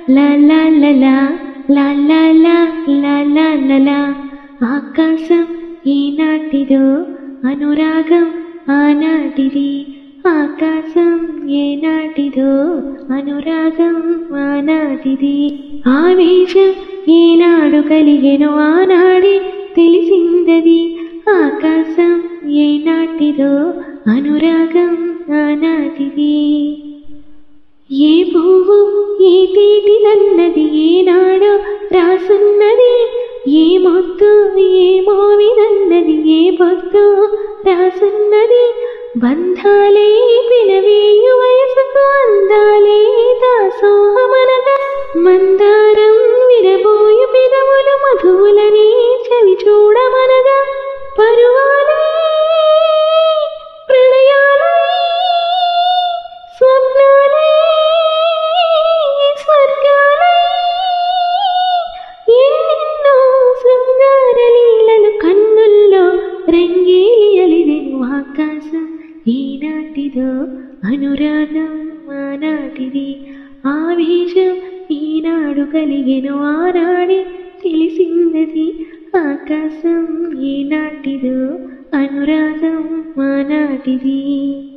లా లా లా లా లా లా లా లా లా లా లా ఆకాశం ఈనాటిదో అనురాగం ఆనాటిది ఆకాశం ఏనాటిదో అనురాగం ఆనాటిది ఆవేశం ఈనాడు కలిగెను ఆనాడే తెలిసిందది ఆకాశం ఏనాటిదో అనురాగం ఆనాటిది ఏ పువ్వు ఏ తీటిదన్నది ఏనాడో రాసున్నది ఏ మొత్తు ఏ మోవిదన్నది ఏ పొత్తు రాసున్నది బంధాలే పిలవేయు వయసుకు అందాలే దాసోహమనగా మందారం విరబోయు పెదవులు మధువులని చవి చూడమనగా పరువాలే ప్రణయాలే స్వప్నాలే స్వర్గాలే ఎన్నెన్నో శృంగార లీలలు కన్నుల్లో రంగేలి అలిదెను ఆకాశం ఈనాటిదో అనురాగం ఆనాటిది ఆవేశం ఈనాడు కలిగెను ఆనాడే తెలిసిందది ఆకాశం ఈనాటిదో అనురాగం ఆనాటిది